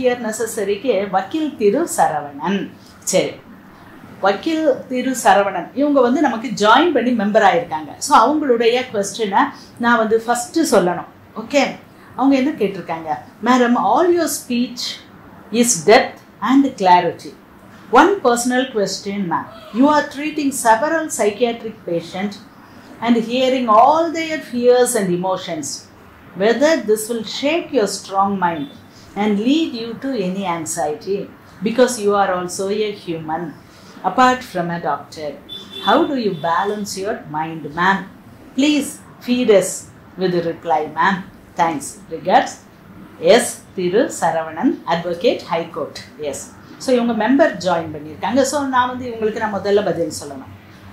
Here நெசசரிக்கு வக்கீல் திரு சரவணன் சரி வக்கீல் திரு சரவணன் இவங்க வந்து நமக்கு ஜாயின் பண்ணி மெம்பர் ஆயிருக்காங்க ஸோ அவங்களுடைய கொஸ்டினை நான் வந்து ஃபஸ்ட்டு சொல்லணும் ஓகே அவங்க என்ன கேட்டிருக்காங்க madam all your speech is depth and clarity one personal question ma'am you are treating several psychiatric patient and hearing all their fears and emotions, whether this will shake your strong mind and lead you to any anxiety, because you are also a human, apart from a doctor. How do you balance your mind, ma'am? Please feed us with a reply, ma'am. Thanks. Regards. S Thiru Saravanan advocate high court yes so இவங்க member join பண்ணியிருக்காங்க so நான் வந்து இவங்களுக்கு நான் முதல்ல பதில் சொல்லணும்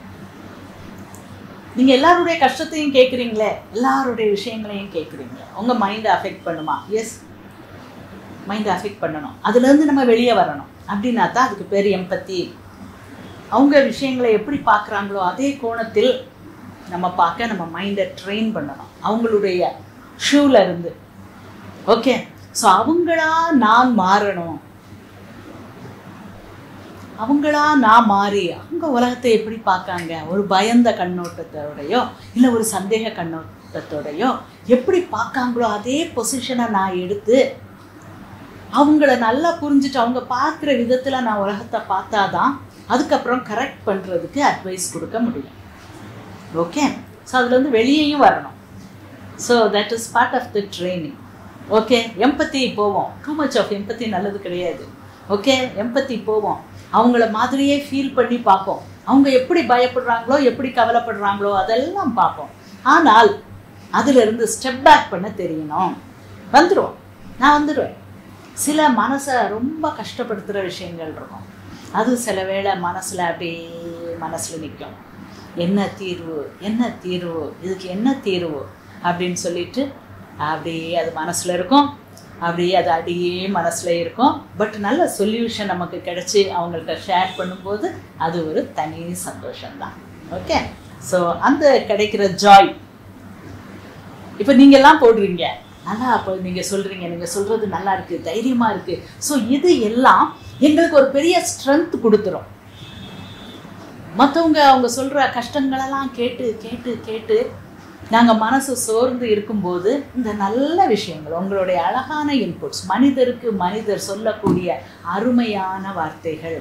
நீங்கள் எல்லாருடைய கஷ்டத்தையும் கேட்குறீங்களே எல்லாருடைய விஷயங்களையும் கேட்குறீங்க உங்கள் மைண்டை அஃபெக்ட் பண்ணுமா எஸ் மைண்டை அஃபெக்ட் பண்ணணும் அதுலேருந்து நம்ம வெளியே வரணும் அப்படின்னா தான் அதுக்கு பேர் எம்பத்தி அவங்க விஷயங்களை எப்படி பார்க்குறாங்களோ அதே கோணத்தில் நம்ம பார்க்க நம்ம மைண்டை ட்ரெயின் பண்ணணும் அவங்களுடைய ஷூவில் இருந்து ஓகே ஸோ அவங்களா நான் மாறணும் அவங்களா நான் மாறி அவங்க உலகத்தை எப்படி பார்க்காங்க ஒரு பயந்த கண்ணோட்டத்தோடையோ இல்லை ஒரு சந்தேக கண்ணோட்டத்தோடையோ எப்படி பார்க்காங்களோ அதே பொசிஷனை நான் எடுத்து அவங்கள நல்லா புரிஞ்சுட்டு அவங்க பார்க்குற விதத்தில் நான் உலகத்தை பார்த்தாதான் அதுக்கப்புறம் கரெக்ட் பண்ணுறதுக்கு அட்வைஸ் கொடுக்க முடியும் ஓகே ஸோ அதுலேருந்து வெளியேயும் வரணும் so that is part of the training okay empathy போவோம் டூ மச் ஆஃப் எம்பத்தி நல்லது கிடையாது ஓகே எம்பத்தி போவோம் அவங்கள மாதிரியே ஃபீல் பண்ணி பார்ப்போம் அவங்க எப்படி பயப்படுறாங்களோ எப்படி கவலைப்படுறாங்களோ அதெல்லாம் பார்ப்போம் ஆனால் அதிலிருந்து ஸ்டெப் பேக் பண்ண தெரியணும் வந்துடுவோம் நான் வந்துடுவேன் சில மனசை ரொம்ப கஷ்டப்படுத்துகிற விஷயங்கள் இருக்கும் அது சில வேளை மனசில் அப்படியே மனசில் நிற்கும் என்ன தீர்வு என்ன தீர்வு இதுக்கு என்ன தீர்வு அப்படின்னு சொல்லிட்டு அப்படியே அது மனசில் இருக்கும் அப்படியே அது அடியே மனசில் இருக்கும் பட் நல்ல சொல்யூஷன் நமக்கு கிடச்சி அவங்கள்ட்ட ஷேர் பண்ணும்போது அது ஒரு தனி சந்தோஷம்தான் ஓகே ஸோ அந்த கிடைக்கிற ஜாய் இப்போ நீங்கள்லாம் போடுறீங்க நல்லா அப்போ நீங்கள் சொல்கிறீங்க நீங்கள் சொல்கிறது நல்லா இருக்குது தைரியமாக இருக்குது ஸோ இது எல்லாம் எங்களுக்கு ஒரு பெரிய ஸ்ட்ரென்த் கொடுத்துரும் மற்றவங்க அவங்க சொல்கிற கஷ்டங்களெல்லாம் கேட்டு கேட்டு கேட்டு நாங்கள் மனசு சோர்ந்து இருக்கும்போது இந்த நல்ல விஷயங்கள் உங்களுடைய அழகான இன்புட்ஸ் மனிதருக்கு மனிதர் சொல்லக்கூடிய அருமையான வார்த்தைகள்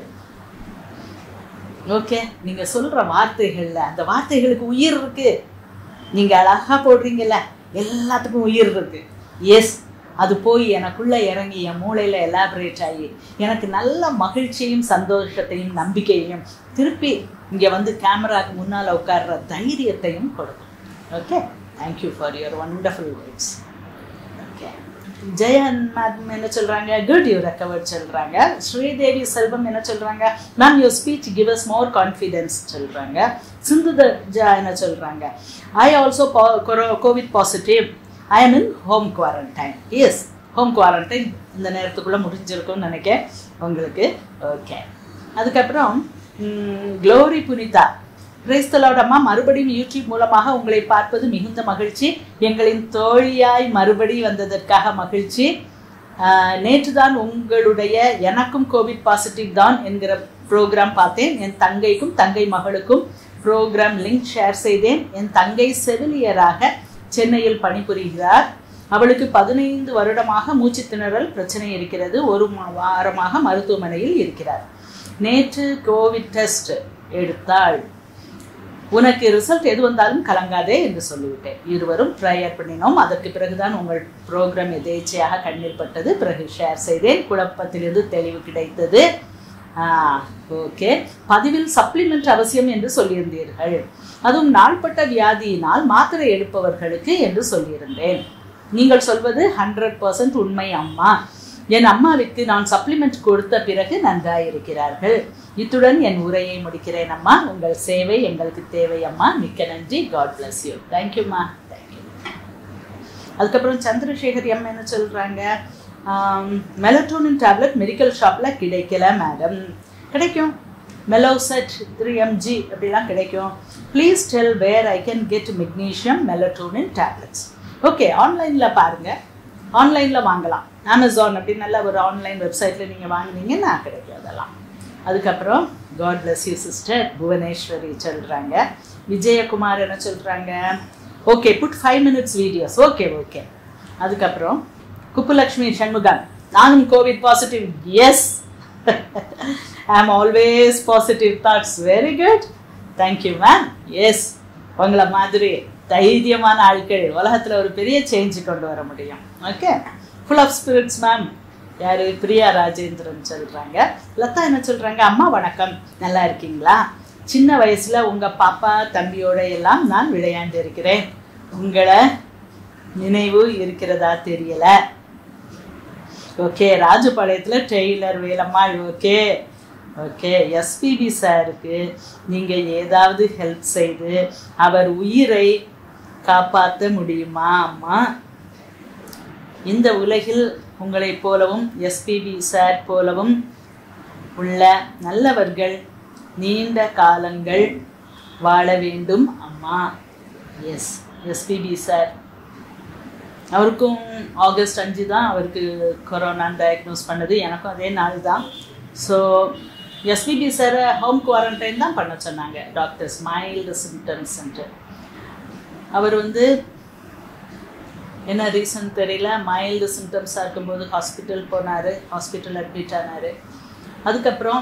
ஓகே நீங்கள் சொல்கிற வார்த்தைகளில் அந்த வார்த்தைகளுக்கு உயிர் இருக்கு நீங்கள் அழகாக போடுறீங்கல்ல எல்லாத்துக்கும் உயிர் இருக்கு எஸ் அது போய் எனக்குள்ளே இறங்கி என் மூளையில் எலாபரேட் ஆகி எனக்கு நல்ல மகிழ்ச்சியும் சந்தோஷத்தையும் நம்பிக்கையையும் திருப்பி இங்கே வந்து கேமராக்கு முன்னால் உட்கார்ற தைரியத்தையும் கொடுக்கும் okay thank you for your wonderful words okay Jayan ma'am என்ன சொல்கிறாங்க குட் யூ ரெக்கவர்ட் சொல்கிறாங்க ஸ்ரீதேவி செல்வம் என்ன சொல்கிறாங்க ma'am your speech give us more confidence சொல்கிறாங்க சிந்துதஜா என்ன சொல்கிறாங்க I also covid positive I am in home quarantine yes home quarantine இந்த நேரத்துக்குள்ளே முடிஞ்சிருக்கும்னு நினைக்கிறேன் உங்களுக்கு ஓகே அதுக்கப்புறம் க்ளோரி புனிதா கிரைஸ்தலோடம்மா மறுபடியும் யூடியூப் மூலமாக உங்களை பார்ப்பது மிகுந்த மகிழ்ச்சி எங்களின் தோழியாய் மறுபடி வந்ததற்காக மகிழ்ச்சி நேற்று தான் உங்களுடைய எனக்கும் கோவிட் பாசிட்டிவ் தான் என்கிற ப்ரோக்ராம் பார்த்தேன் என் தங்கைக்கும் தங்கை மகளுக்கும் ப்ரோக்ராம் லிங்க் ஷேர் செய்தேன் என் தங்கை செவிலியராக சென்னையில் பணிபுரிகிறார் அவளுக்கு பதினைந்து வருடமாக மூச்சு திணறல் பிரச்சனை இருக்கிறது ஒரு வாரமாக மருத்துவமனையில் இருக்கிறார் நேற்று கோவிட் டெஸ்ட் எடுத்தாள் உனக்கு ரிசல்ட் எது வந்தாலும் கலங்காதே என்று சொல்லிவிட்டேன் இருவரும் ப்ரேயர் பண்ணினோம் அதற்கு பிறகுதான் உங்கள் ப்ரோக்ராம் எதேச்சையாக கண்ணில் பட்டது பிறகு ஷேர் செய்தேன் குழப்பத்திலிருந்து தெளிவு கிடைத்தது ஓகே பதிவில் சப்ளிமெண்ட் அவசியம் என்று சொல்லியிருந்தீர்கள் அதுவும் நாள்பட்ட வியாதியினால் மாத்திரை எடுப்பவர்களுக்கு என்று சொல்லியிருந்தேன் நீங்கள் சொல்வது ஹண்ட்ரட் பர்சன்ட் உண்மை அம்மா என் அம்மாவிற்கு நான் சப்ளிமெண்ட் கொடுத்த பிறகு நன்றாயிருக்கிறார்கள் இத்துடன் என் உரையை முடிக்கிறேன் அம்மா உங்கள் சேவை எங்களுக்கு தேவை அம்மா மிக்க நன்றி காட் பிளஸ் யூ தேங்க்யூம்மா தேங்க்யூ அதுக்கப்புறம் சந்திரசேகர் எம் என்ன சொல்கிறாங்க மெலட்டோனின் டேப்லெட் மெடிக்கல் ஷாப்பில் கிடைக்கல மேடம் கிடைக்கும் மெலோசெட் த்ரீ எம்ஜி அப்படிலாம் கிடைக்கும் please tell where I can get magnesium melatonin tablets okay ஆன்லைனில் பாருங்கள் ஆன்லைனில் வாங்கலாம் அமேசான் அப்படின்னு நல்ல ஒரு ஆன்லைன் வெப்சைட்டில் நீங்கள் வாங்கினீங்கன்னா கிடைக்கும் அதெல்லாம் அதுக்கப்புறம் God bless you sister Bhuvaneswari சொல்கிறாங்க விஜயகுமார் என்ன சொல்கிறாங்க okay put five minutes videos okay okay அதுக்கப்புறம் குப்புலக்ஷ்மி சண்முகம் நானும் covid positive yes I am always positive thoughts very good thank you ma'am yes உங்களை மாதிரி தைரியமான ஆட்கள் உலகத்தில் ஒரு பெரிய சேஞ்ச் கொண்டு வர முடியும் okay full of spirits ma'am யார் பிரியா ராஜேந்திரன் சொல்கிறாங்க லதா என்ன சொல்கிறாங்க அம்மா வணக்கம் நல்லா இருக்கீங்களா சின்ன வயசில் உங்கள் பாப்பா தம்பியோட எல்லாம் நான் விளையாண்டு இருக்கிறேன் உங்களை நினைவு இருக்கிறதா தெரியல ஓகே ராஜபாளையத்தில் tailor Velammal okay okay SPB சாருக்கு நீங்கள் ஏதாவது ஹெல்ப் செய்து அவர் உயிரை காப்பாற்ற முடியுமா அம்மா இந்த உலகில் உங்களைப் போலவும் எஸ்பிபி சார் போலவும் உள்ள நல்லவர்கள் நீண்ட காலங்கள் வாழ வேண்டும் அம்மா எஸ் எஸ்பிபி சார் அவருக்கும் ஆகஸ்ட் அஞ்சு தான் அவருக்கு கொரோனான்னு டயக்னோஸ் பண்ணது எனக்கும் அதே நாள் தான் ஸோ எஸ்பிபி சாரை ஹோம் குவாரண்டைன் தான் பண்ண சொன்னாங்க டாக்டர்ஸ் மைல்டு சிம்டம்ஸ்ன்ட்டு அவர் வந்து என்ன ரீசன் தெரியல மைல்டு சிம்டம்ஸாக இருக்கும்போது ஹாஸ்பிட்டல் போனார் ஹாஸ்பிட்டல் அட்மிட் ஆனார் அதுக்கப்புறம்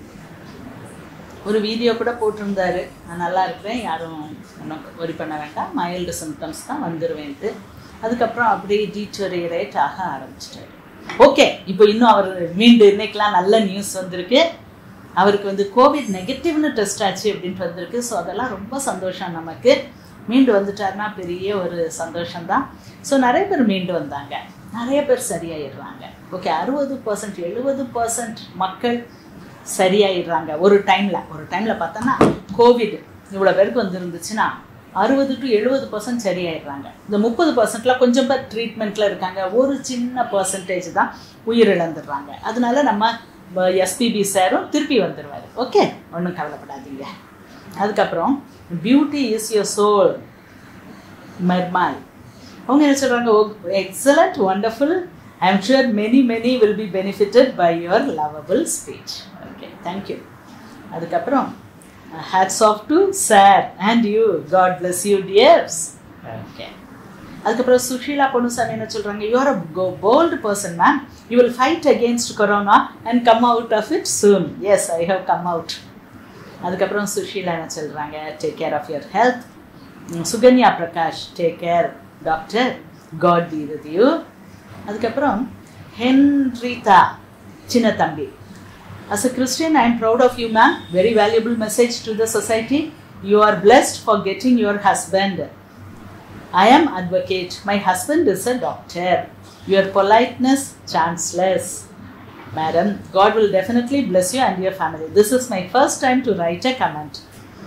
ஒரு வீடியோ கூட போட்டிருந்தாரு நான் நல்லா இருக்கிறேன் யாரும் ஒன்றும் ஒரி பண்ண வேண்டாம் மைல்டு சிம்டம்ஸ் தான் வந்துடுவேன்ட்டு அதுக்கப்புறம் அப்படியே டீச்சோரியரேட் ஆக ஆரம்பிச்சிட்டாரு ஓகே இப்போ இன்னும் அவர் மீண்டும் இன்னைக்கெலாம் நல்ல நியூஸ் வந்திருக்கு அவருக்கு வந்து கோவிட் நெகட்டிவ்னு டெஸ்ட் ஆச்சு அப்படின்ட்டு வந்திருக்கு ஸோ அதெல்லாம் ரொம்ப சந்தோஷம் நமக்கு மீண்டு வந்துட்டாருன்னா பெரிய ஒரு சந்தோஷம்தான் ஸோ நிறைய பேர் மீண்டு வந்தாங்க நிறைய பேர் சரியாயிடுறாங்க ஓகே அறுபது பர்சன்ட் எழுபது பர்சன்ட் மக்கள் சரியாயிடுறாங்க ஒரு டைமில் ஒரு டைமில் பார்த்தோன்னா கோவிட் இவ்வளோ பேருக்கு வந்துருந்துச்சுன்னா அறுபது டு எழுபது பர்சன்ட் சரியாயிடுறாங்க இந்த முப்பது பர்சன்ட்ல கொஞ்சம் பேர் ட்ரீட்மெண்ட்டில் இருக்காங்க ஒரு சின்ன பர்சன்டேஜ் தான் உயிரிழந்துடுறாங்க அதனால நம்ம எஸ்பிபி சாரும் திருப்பி வந்துடுவார் ஓகே ஒன்றும் கவலைப்படாதீங்க அதுக்கப்புறம் பியூட்டி இஸ் யுவர் சோல் மெர்மால் அவங்க என்ன சொல்கிறாங்க excellent wonderful I am sure many many will be benefitted by your lovable speech okay thank you அதுக்கப்புறம் hats off to sir and you God bless you dears okay அதுக்கப்புறம் சுஷீலா பொன்னுசாமி என்ன சொல்கிறாங்க you are a go bold person ma'am you will fight against corona and come out of it soon yes I have come out அதுக்கப்புறம் சுஷீலா என்ன சொல்கிறாங்க take care of your health Sukanya Prakash take care doctor God be with you அதுக்கப்புறம் Henrietta Chinna Thambi as a Christian I am proud of you ma'am very valuable message to the society you are blessed for getting your husband I am advocate. My husband is a doctor. Your politeness, chanceless. Madam, God will definitely bless you and your family. This is my first time to write a comment.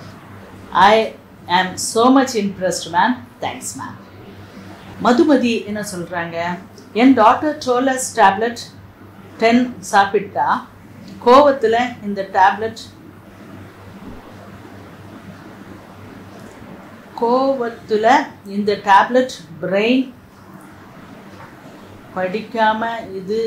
I am so much impressed, ma'am. Thanks, ma'am. Madhumathi என்ன சொல்கிறாங்க என் doctor டோலஸ் tablet ten சாப்பிட்டா கோவத்தில் இந்த tablet கோவத்தில் இந்த tablet brain படிக்காம இது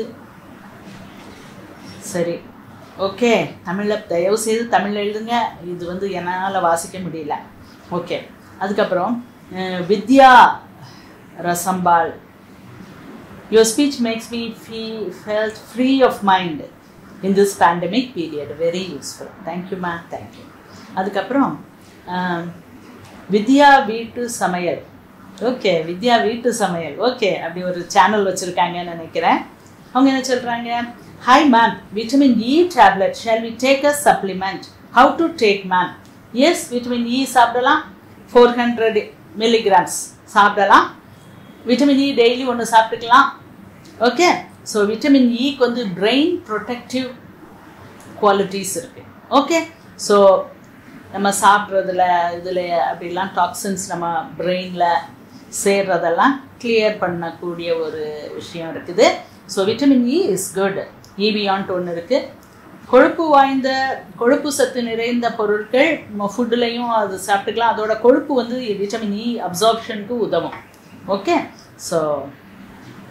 சரி ஓகே தமிழில் தயவு செய்து தமிழில் எழுதுங்க இது வந்து என்னால் வாசிக்க முடியல ஓகே அதுக்கப்புறம் அஹ், வித்யா ரசம்பால் your speech makes me fee felt free of mind in this pandemic period very useful தேங்க்யூம்மா தேங்க்யூ அதுக்கப்புறம் அஹ், வித்யா வீட்டு சமையல் ஓகே வித்யா வீட்டு சமையல் ஓகே அப்படி ஒரு சேனல் வச்சுருக்காங்கன்னு நினைக்கிறேன் அவங்க என்ன சொல்கிறாங்க hi ma'am vitamin E tablet shall we take a supplement how to take ma'am yes vitamin E சாப்பிடலாம் ஃபோர் ஹண்ட்ரட் மில்லிகிராம்ஸ் சாப்பிடலாம் விட்டமின் இ டெய்லி ஒன்று சாப்பிட்டுக்கலாம் ஓகே ஸோ விட்டமின் இக்கு வந்து பிரெயின் ப்ரொடெக்டிவ் குவாலிட்டிஸ் இருக்குது ஓகே ஸோ நம்ம சாப்பிட்றதுல இதில் அப்படிலாம் டாக்ஸின்ஸ் நம்ம பிரெயினில் சேர்றதெல்லாம் கிளியர் பண்ணக்கூடிய ஒரு விஷயம் இருக்குது so vitamin E is good இபியான்ட்டு ஒன்று இருக்குது கொழுப்பு வாய்ந்த கொழுப்பு சத்து நிறைந்த பொருட்கள் ஃபுட்டுலையும் அது சாப்பிட்டுக்கலாம் அதோட கொழுப்பு வந்து விட்டமின் இ அப்சார்ப்ஷனுக்கு உதவும் ஓகே ஸோ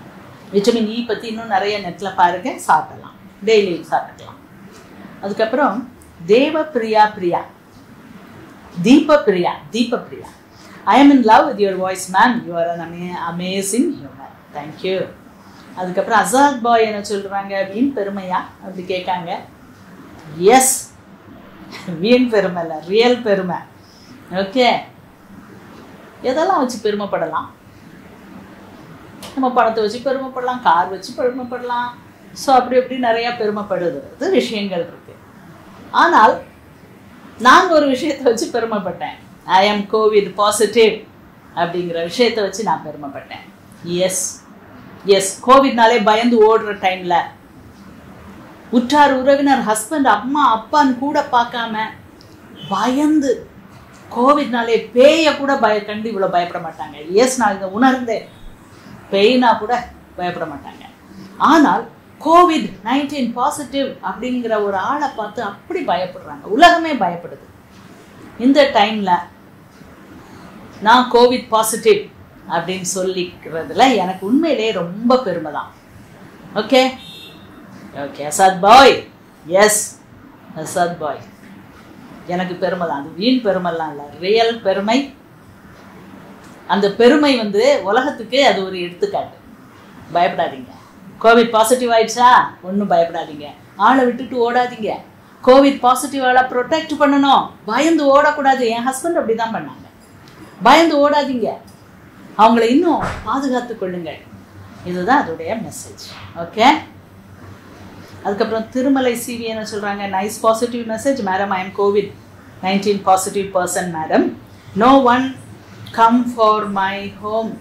விட்டமின் இ பற்றி இன்னும் நிறைய நெட்டில் பாருங்க சாப்பிடலாம் டெய்லி சாப்பிட்டுக்கலாம் அதுக்கப்புறம் தேவ Priya Priya Deepa Priya Deepa Priya I am in love with your voice ma'am you are an ama amazing human thank you அதுக்கப்புறம் அசாத் பாய் என்ன சொல்கிறாங்க வீண் பெருமையா அப்படி கேட்காங்க எஸ் வீண் பெருமை இல்லை ரியல் பெருமை ஓகே எதெல்லாம் வச்சு பெருமைப்படலாம் நம்ம பணத்தை வச்சு பெருமைப்படலாம் கார் வச்சு பெருமைப்படலாம் ஸோ அப்படி அப்படி நிறையா பெருமைப்படுகிறது விஷயங்கள் இருக்கு ஆனால் நான் ஒரு விஷயத்தை வச்சு பெருமைப்பட்டேன் ஐ எம் கோவிட் பாசிட்டிவ் அப்படிங்கிற விஷயத்தை வச்சு நான் பெருமைப்பட்டேன் எஸ் எஸ் கோவிட்னாலே பயந்து ஓடுற டைமில் உற்றார் உறவினர் ஹஸ்பண்ட் அம்மா அப்பான்னு கூட பார்க்காம பயந்து கோவிட்னாலே பேயை கூட பய கண்டு இவ்வளோ பயப்பட மாட்டாங்க எஸ் நான் இதை உணர்ந்தேன் பேய்னா கூட பயப்பட மாட்டாங்க ஆனால் கோவிட் நைன்டீன் பாசிட்டிவ் அப்படிங்கிற ஒரு ஆளை பார்த்து அப்படி பயப்படுறாங்க உலகமே பயப்படுது இந்த டைமில் நான் கோவிட் பாசிட்டிவ் அப்படின்னு சொல்லிக்கிறதுல எனக்கு உண்மையிலே ரொம்ப பெருமை தான் okay okay Asad bhai yes Asad bhai எனக்கு பெருமை தான் அது வீண் பெருமைலாம் இல்லை ரியல் பெருமை அந்த பெருமை வந்து உலகத்துக்கு அது ஒரு எடுத்துக்காட்டு பயப்படாதீங்க கோவிட் பாசிட்டிவ் ஆயிடுச்சா ஒன்றும் பயப்படாதீங்க ஆளை விட்டுட்டு ஓடாதீங்க கோவிட் பாசிட்டிவ் ஆளை ப்ரொடெக்ட் பண்ணணும் பயந்து ஓடக்கூடாது என் ஹஸ்பண்ட் அப்படி தான் பண்ணாங்க பயந்து ஓடாதீங்க அவங்கள இன்னும் பாதுகாத்து கொள்ளுங்கள் இதுதான் அதோடைய மெசேஜ் ஓகே அதுக்கப்புறம் திருமலை சிவி என்ன சொல்கிறாங்க nice positive message madam I am covid nineteen positive person madam no one come for my home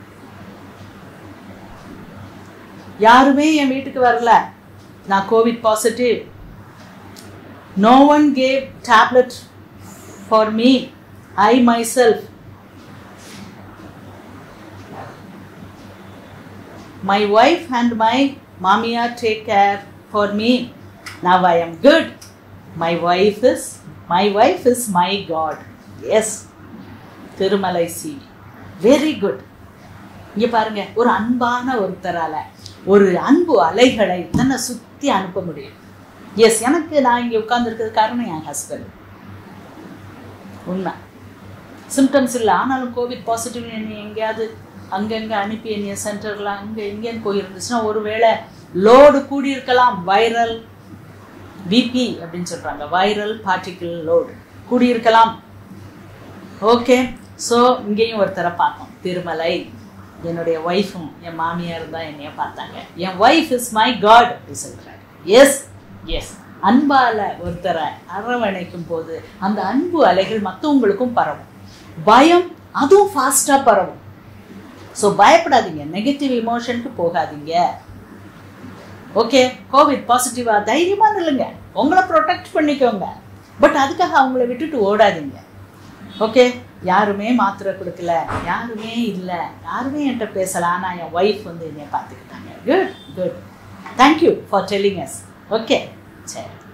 யாருமே என் வீட்டுக்கு வரல நான் covid positive no one gave tablet for me I my self My wife and my mamia take care for me. Now I am good. My wife is my wife is my God. Yes. Thirumalai C very good இங்க பாருங்க ஒரு அன்பான ஒருத்தரால ஒரு அன்பு அலைகளை தன்னை சுத்தி அனுப்ப முடியும் எஸ் எனக்கு நான் இங்க உட்கார்ந்துருக்கிறது காரணம் என் ஹஸ்பண்ட் உண்மை சிம்டம்ஸ் இல்லை ஆனாலும் கோவிட் பாசிட்டிவ் என்னை எங்கேயாவது அங்கங்கே அனுப்பி என்னைய சென்டரில் அங்கே எங்கேன்னு போயிருந்துச்சுன்னா ஒருவேளை லோடு கூடியிருக்கலாம் வைரல் விபி அப்படின்னு சொல்கிறாங்க வைரல் பார்ட்டிகிள் லோடு கூடியிருக்கலாம் ஓகே ஸோ இங்கேயும் ஒருத்தரை பார்த்தோம் திருமலை என்னுடைய ஒய்ஃபும் என் மாமியார் தான் என்னைய பார்த்தாங்க என் ஒய்ஃப் இஸ் மை காட் அப்படி சொல்கிறாரு எஸ் எஸ் அன்பால ஒருத்தரை அரவணைக்கும் போது அந்த அன்பு அலைகள் மற்றவங்களுக்கும் பரவும் பயம் அதுவும் ஃபாஸ்ட்டாக பரவும் ஸோ பயப்படாதீங்க நெகட்டிவ் இமோஷனுக்கு போகாதீங்க ஓகே கோவிட் பாசிட்டிவா தைரியமா நில்லுங்க உங்களை ப்ரொடெக்ட் பண்ணிக்கோங்க பட் அதுக்காக அவங்கள விட்டுட்டு ஓடாதீங்க ஓகே யாருமே மாத்திரை கொடுக்கல யாருமே இல்லை யாருமே என்கிட்ட பேசல ஆனால் என் ஒய்ஃப் வந்து என்னை பார்த்துக்கிட்டாங்க good good thank you for telling yes okay சரி